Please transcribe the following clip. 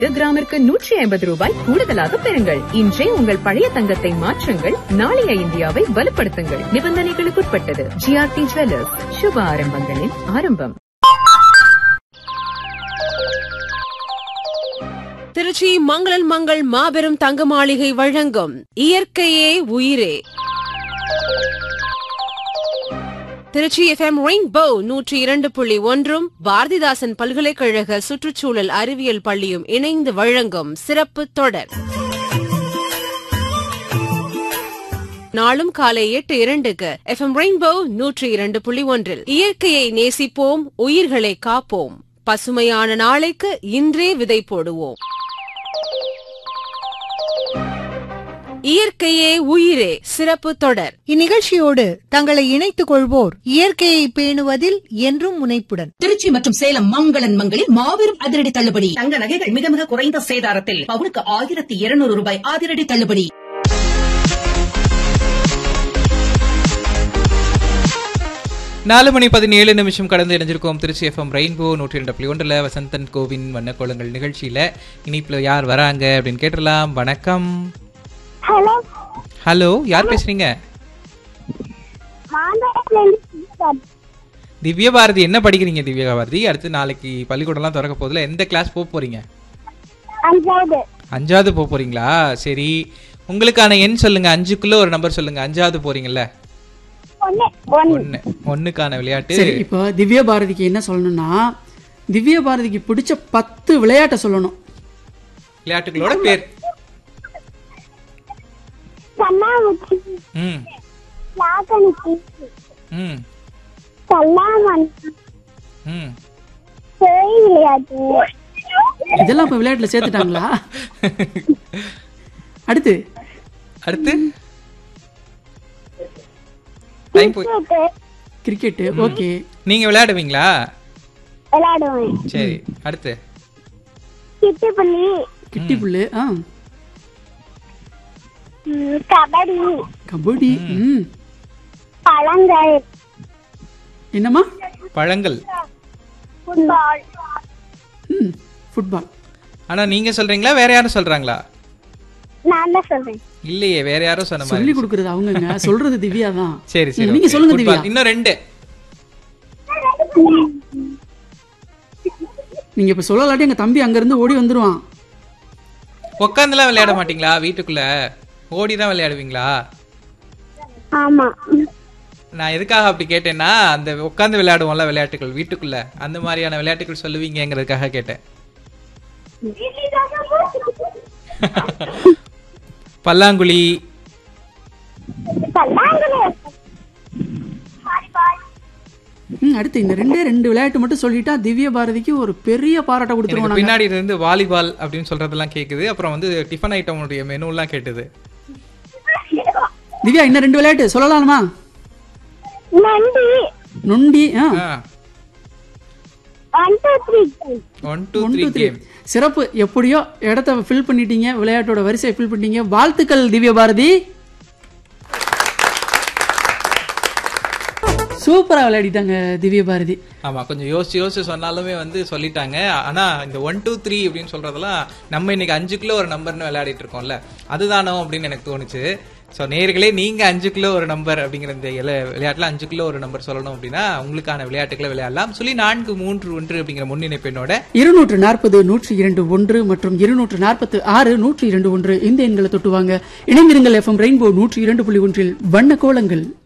கிராமிற்கு நூற்றி ஐம்பது ரூபாய் கூடுதலாக பெறுங்கள் இன்றே உங்கள் பழைய தங்கத்தை மாற்றுங்கள் நாளைய இந்தியாவை வலுப்படுத்துங்கள் நிபந்தனைகளுக்குட்பட்டது ஜிஆர்டி ஜுவல்லர்ஸ் சுப ஆரம்பங்களின் ஆரம்பம் திருச்சி மங்களன் மங்கள் மாபெரும் தங்க மாளிகை வழங்கும் இயற்கையே உயிரே திருச்சி எஃப்எம் ரெயின்போ நூற்றி இரண்டு புள்ளி ஒன்றும் பாரதிதாசன் பல்கலைக்கழக சுற்றுச்சூழல் அறிவியல் பள்ளியும் இணைந்து வழங்கும் சிறப்பு தொடர் நாளும் காலை எட்டு இரண்டுக்கு எஃப்எம் ரெயின்போ நூற்றி இரண்டு புள்ளி ஒன்றில் இயற்கையை நேசிப்போம் உயிர்களை காப்போம் பசுமையான நாளைக்கு இன்றே விதை போடுவோம் இயற்கையே உயிரே சிறப்பு தொடர் இந்நிகழ்ச்சியோடு தங்களை இணைத்துக் கொள்வோர் இயற்கையை பேணுவதில் என்றும் முனைப்புடன் திருச்சி மற்றும் சேலம் மங்களன் மங்களில் மாபெரும் அதிரடி தள்ளுபடி தங்க நகைகள் மிக மிக குறைந்த சேதாரத்தில் பவுனுக்கு ஆயிரத்தி இருநூறு ரூபாய் அதிரடி தள்ளுபடி நாலு மணி பதினேழு நிமிஷம் கடந்து இணைஞ்சிருக்கோம் திருச்சி எஃப்எம் ரெயின்போ நூற்றி ரெண்டு புள்ளி ஒன்றில் வசந்தன் கோவின் வண்ணக்கோலங்கள் நிகழ்ச்சியில் இனிப்பில் யார் வராங்க அப்படின்னு கேட்டுடலாம் வணக்கம் ஹலோ ஹலோ யார் பேசுறீங்க திவ்ய பாரதி என்ன படிக்கிறீங்க திவ்யா பாரதி அடுத்து நாளைக்கு பள்ளிக்கூடம்லாம் திறக்க போதில் எந்த கிளாஸ் போக போறீங்க அஞ்சாவது அஞ்சாவது போக போறீங்களா சரி உங்களுக்கான எண் சொல்லுங்க அஞ்சுக்குள்ள ஒரு நம்பர் சொல்லுங்க அஞ்சாவது போறீங்கல்ல ஒன்னு ஒன்னு ஒன்னு ஒன்னுக்கான விளையாட்டு சரி இப்போ திவ்ய பாரதிக்கு என்ன சொல்லணும்னா திவ்ய பாரதிக்கு பிடிச்ச பத்து விளையாட்டை சொல்லணும் விளையாட்டுகளோட பேர் கண்ணாமூச்சி ம் லாக்கணிச்சி ம் கல்லாமணி ம் பேய் விளையாட்டு இதெல்லாம் இப்போ விளையாட்டுல சேர்த்துட்டாங்களா அடுத்து அடுத்து டைம் போய் கிரிக்கெட்டு ஓகே நீங்க விளையாடுவீங்களா விளையாடுவேன் சரி அடுத்து கிட்டுப்புள்ளி கிட்டி புல்லு ஆ ம், கபடி கபடி ம் பழங்கள் என்னம்மா பழங்கள் ஃபுட்பால் ம் ஃபுட்பால் ஆனா நீங்க சொல்றீங்களா வேற யாரும் சொல்றாங்களா நான் தான் சொல்றேன் இல்லையே வேற யாரும் சொன்ன மாதிரி சொல்லி கொடுக்கறது அவங்கங்க சொல்றது திவ்யா தான் சரி சரி நீங்க okay. சொல்லுங்க Football. திவ்யா இன்னும் ரெண்டு நீங்க இப்ப சொல்லலாட்டி எங்க தம்பி அங்க இருந்து ஓடி வந்துருவான் உட்காந்துலாம் விளையாட மாட்டீங்களா வீட்டுக்குள்ள ஓடி தான் விளையாடுவீங்களா ஆமா நான் எதுக்காக அப்படி கேட்டேன்னா அந்த உட்காந்து விளையாடுவோம்ல விளையாட்டுகள் வீட்டுக்குள்ள அந்த மாதிரியான விளையாட்டுகள் சொல்லுவீங்கங்கிறதுக்காக கேட்டேன் பல்லாங்குழி பல்லாங்குழி வாலிபால் ம் அடுத்து இந்த ரெண்டே ரெண்டு விளையாட்டு மட்டும் சொல்லிட்டா திவ்ய பாரதிக்கு ஒரு பெரிய பாராட்ட கொடுத்துருவோம் எனக்கு நாங்க. பின்னாடி இருந்து வாலிபால் அப்படின்னு சொல்றதெல்லாம் கேக்குது அப்புறம் வந்து டிஃபன் ஐட்டமுடைய மெனுலாம் கேட்டது திவ்யா இன்னும் ரெண்டு விளையாட்டு சொல்லலாமா நன்றி நொண்டி ஆ one two three one two one three two three game சிறப்பு எப்படியோ இடத்த ஃபில் பண்ணிட்டீங்க விளையாட்டோட வரிசையை ஃபில் பண்ணிட்டீங்க வாழ்த்துக்கள் திவ்ய பாரதி சூப்பரா விளையாடிட்டாங்க திவ்ய பாரதி ஆமா கொஞ்சம் யோசிச்சு யோசிச்சு சொன்னாலுமே வந்து சொல்லிட்டாங்க ஆனா இந்த ஒன் டூ த்ரீ அப்படின்னு சொல்றதெல்லாம் நம்ம இன்னைக்கு அஞ்சுக்குள்ள ஒரு நம்பர்னு விளையாடிட்டு இருக்கோம்ல அதுதானோ அப்படின்னு எனக்கு தோணுச்சு ஸோ நேர்களே நீங்க அஞ்சுக்குள்ள ஒரு நம்பர் அப்படிங்கிற இந்த இல- விளையாட்டுல அஞ்சுக்குள்ள ஒரு நம்பர் சொல்லணும் அப்படின்னா உங்களுக்கான விளையாட்டுகளை விளையாடலாம் சொல்லி நான்கு மூன்று ஒன்று அப்படிங்கிற முன்னிணைப்பெண்ணோட இருநூற்று நாற்பது நூற்றி இரண்டு ஒன்று மற்றும் இருநூற்று நாற்பத்து ஆறு நூற்றி இரண்டு ஒன்று இந்த எண்களை தொட்டுவாங்க இணைந்திருங்கள் எஃப்எம் ரெயின்போ நூற்றி இரண்டு புள்ளி ஒன்றில் வண்ண கோலங்கள்